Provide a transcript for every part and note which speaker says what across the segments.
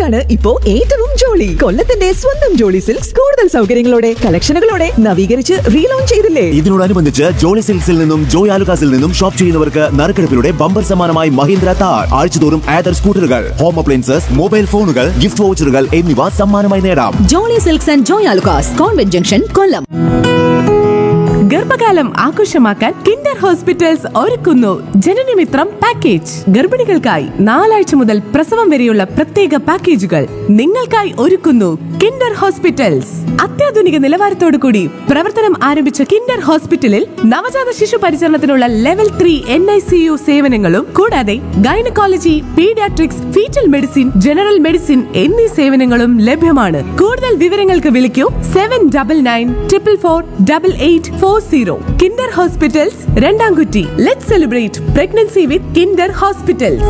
Speaker 1: സിൽക്സിലാണ് ഇപ്പോ ഏറ്റവും ജോളി കൊല്ലത്തിന്റെ സ്വന്തം ജോളി സിൽക്സ് കൂടുതൽ സൗകര്യങ്ങളോടെ കളക്ഷനുകളോടെ നവീകരിച്ച് റീലോഞ്ച് ചെയ്തില്ലേ
Speaker 2: ഇതിനോടനുബന്ധിച്ച് ജോളി സിൽക്സിൽ നിന്നും ജോയ് ആലുകാസിൽ നിന്നും ഷോപ്പ് ചെയ്യുന്നവർക്ക് നറുക്കെടുപ്പിലൂടെ ബമ്പർ സമ്മാനമായി മഹീന്ദ്ര താർ ആഴ്ചതോറും ആദർ സ്കൂട്ടറുകൾ ഹോം അപ്ലയൻസസ് മൊബൈൽ ഫോണുകൾ ഗിഫ്റ്റ് വൗച്ചറുകൾ എന്നിവ സമ്മാനമായി നേടാം
Speaker 3: jolly silks and Joy Alukkas convent junction Kollam
Speaker 4: ഗർഭകാലം ആഘോഷമാക്കാൻ കിൻഡർ ഹോസ്പിറ്റൽസ് ഒരുക്കുന്നു ജനനമിത്രം പാക്കേജ് ഗർഭിണികൾക്കായി നാലാഴ്ച മുതൽ പ്രസവം വരെയുള്ള പ്രത്യേക പാക്കേജുകൾ നിങ്ങൾക്കായി ഒരുക്കുന്നു കിൻഡർ ഹോസ്പിറ്റൽസ് അത്യാധുനിക നിലവാരത്തോടു കൂടി പ്രവർത്തനം ആരംഭിച്ച കിൻഡർ ഹോസ്പിറ്റലിൽ നവജാത ശിശു പരിചരണത്തിനുള്ള level three N I C U സേവനങ്ങളും കൂടാതെ gynaecology paediatrics fetal medicine general medicine എന്നീ സേവനങ്ങളും ലഭ്യമാണ് കൂടുതൽ വിവരങ്ങൾക്ക് വിളിക്കൂ seven double nine triple four double eight four zero Kinder hospitals Randamkutty let celebrate pregnancy with Kinder hospitals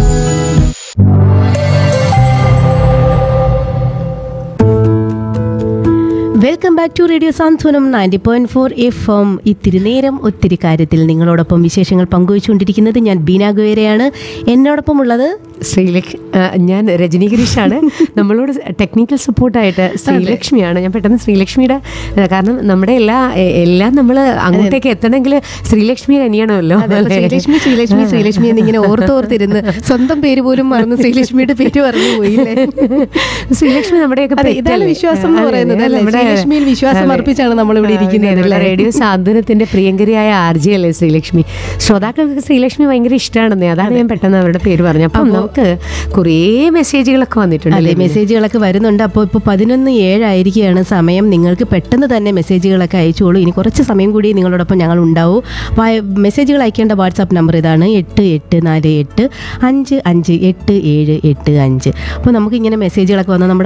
Speaker 5: welcome back to radio Santhwanam ninety point four F M ഇത്തിരി നേരം ഒത്തിരി കാര്യത്തിൽ നിങ്ങളോടൊപ്പം വിശേഷങ്ങൾ പങ്കുവച്ചുകൊണ്ടിരിക്കുന്നത് ഞാൻ ബീന ഗോയരയാണ് എന്നോടൊപ്പം ഉള്ളത്
Speaker 6: ശ്രീലക്ഷ് ആ, ഞാൻ രജനി ഗിരീഷാണ് നമ്മളോട് ടെക്നിക്കൽ സപ്പോർട്ടായിട്ട് ശ്രീലക്ഷ്മിയാണ് ഞാൻ പെട്ടെന്ന് ശ്രീലക്ഷ്മിയുടെ ആ, കാരണം നമ്മുടെ എല്ലാ എ- എല്ലാം നമ്മൾ അങ്ങോട്ടേക്ക് എത്തണമെങ്കിൽ ശ്രീലക്ഷ്മി അനിയണമല്ലോ അല്ലേ?
Speaker 5: ശ്രീലക്ഷ്മി ശ്രീലക്ഷ്മി ശ്രീലക്ഷ്മി എന്നിങ്ങനെ ഓർത്തോർത്തിരുന്ന് സ്വന്തം പേര് പോലും മറന്ന് ശ്രീലക്ഷ്മിയുടെ പേര് പറഞ്ഞു പോയില്ലേ
Speaker 6: ശ്രീലക്ഷ്മി നമ്മുടെയൊക്കെ
Speaker 5: അതെ, ഇതാണ്
Speaker 6: പെറ്റല്ലേ?
Speaker 5: വിശ്വാസം എന്ന്
Speaker 6: അതെ,
Speaker 5: പറയുന്നത് അല്ലേ?
Speaker 6: നമ്മുടെ-
Speaker 5: ശ്രീലക്ഷ്മിയിൽ വിശ്വാസം
Speaker 6: അതെ.
Speaker 5: അർപ്പിച്ചാണ് നമ്മളിവിടെ
Speaker 6: അതെ,
Speaker 5: ഇരിക്കുന്നത്
Speaker 6: നമ്മുടെ
Speaker 5: അല്ലേ?
Speaker 6: റേഡിയോ സാന്ത്വനത്തിന്റെ പ്രിയങ്കരിയായ ആർജി അല്ലേ ശ്രീലക്ഷ്മി ശ്രോതാക്കൾക്ക് ശ്രീലക്ഷ്മി ഭയങ്കര ഇഷ്ടമാണെന്നേ അതാണ് ഞാൻ പെട്ടെന്ന് അവരുടെ പേര് പറഞ്ഞു അപ്പം നമുക്ക് കുറേ മെസ്സേജുകളൊക്കെ വന്നിട്ടുണ്ട്
Speaker 5: അതെ
Speaker 6: അല്ലേ?
Speaker 5: മെസ്സേജുകളൊക്കെ വരുന്നുണ്ട് അപ്പോൾ ഇപ്പോൾ പതിനൊന്ന് ഏഴായിരിക്കുകയാണ് സമയം നിങ്ങൾക്ക് പെട്ടെന്ന് തന്നെ മെസ്സേജുകളൊക്കെ അയച്ചോളൂ ഇനി കുറച്ച് സമയം കൂടി നിങ്ങളോടൊപ്പം ഞങ്ങൾ ഉണ്ടാവും വായ- മെസ്സേജുകൾ അയക്കേണ്ട വാട്സാപ്പ് നമ്പർ ഇതാണ് എട്ട് എട്ട് നാല് എട്ട് അഞ്ച് അഞ്ച് എട്ട് ഏഴ് എട്ട് അഞ്ച് അപ്പോൾ നമുക്ക് ഇങ്ങനെ മെസ്സേജുകളൊക്കെ വന്നാൽ നമ്മുടെ